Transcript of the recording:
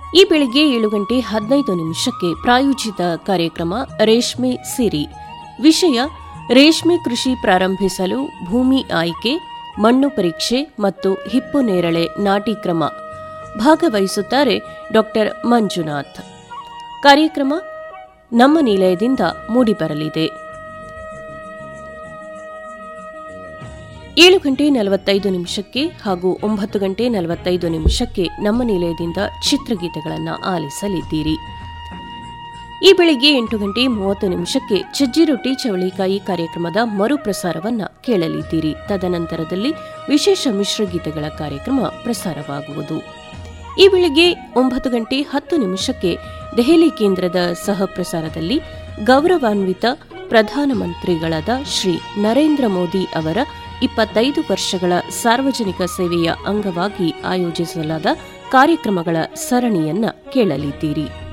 ಈ ಬೆಳಿಗ್ಗೆ ಏಳು ಗಂಟೆ ಹದಿನೈದು ನಿಮಿಷಕ್ಕೆ ಪ್ರಾಯೋಜಿತ ಕಾರ್ಯಕ್ರಮ ರೇಷ್ಮೆ ಸಿರಿ ವಿಷಯ ರೇಷ್ಮೆ ಕೃಷಿ ಪ್ರಾರಂಭಿಸಲು ಭೂಮಿ ಆಯ್ಕೆ ಮಣ್ಣು ಪರೀಕ್ಷೆ ಮತ್ತು ಹಿಪ್ಪು ನೇರಳೆ ನಾಟಿ ಕ್ರಮ ಭಾಗವಹಿಸುತ್ತಾರೆ ಡಾ ಮಂಜುನಾಥ್ ಕಾರ್ಯಕ್ರಮ ನಮ್ಮ ನಿಲಯದಿಂದ ಮೂಡಿಬರಲಿದೆ ಏಳು ಗಂಟೆ ನಲವತ್ತೈದು ನಿಮಿಷಕ್ಕೆ ಹಾಗೂ ಒಂಬತ್ತು ಗಂಟೆ ನಲವತ್ತೈದು ನಿಮಿಷಕ್ಕೆ ನಮ್ಮ ನಿಲಯದಿಂದ ಚಿತ್ರಗೀತೆಗಳನ್ನು ಆಲಿಸಲಿದ್ದೀರಿ ಈ ಬೆಳಿಗ್ಗೆ ಎಂಟು ಗಂಟೆ ಮೂವತ್ತು ನಿಮಿಷಕ್ಕೆ ಸಜ್ಜಿ ರೊಟ್ಟಿ ಚವಳಿಕಾಯಿ ಕಾರ್ಯಕ್ರಮದ ಮರುಪ್ರಸಾರವನ್ನ ಕೇಳಲಿದ್ದೀರಿ ತದನಂತರದಲ್ಲಿ ವಿಶೇಷ ಮಿಶ್ರಗೀತೆಗಳ ಕಾರ್ಯಕ್ರಮ ಪ್ರಸಾರವಾಗುವುದು ಈ ಬೆಳಿಗ್ಗೆ ಒಂಬತ್ತು ಗಂಟೆ ಹತ್ತು ನಿಮಿಷಕ್ಕೆ ದೆಹಲಿ ಕೇಂದ್ರದ ಸಹ ಪ್ರಸಾರದಲ್ಲಿ ಗೌರವಾನ್ವಿತ ಪ್ರಧಾನಮಂತ್ರಿಗಳಾದ ಶ್ರೀ ನರೇಂದ್ರ ಮೋದಿ ಅವರ ಇಪ್ಪತ್ತೈದು ವರ್ಷಗಳ ಸಾರ್ವಜನಿಕ ಸೇವೆಯ ಅಂಗವಾಗಿ ಆಯೋಜಿಸಲಾದ ಕಾರ್ಯಕ್ರಮಗಳ ಸರಣಿಯನ್ನ ಕೇಳಲಿದ್ದೀರಿ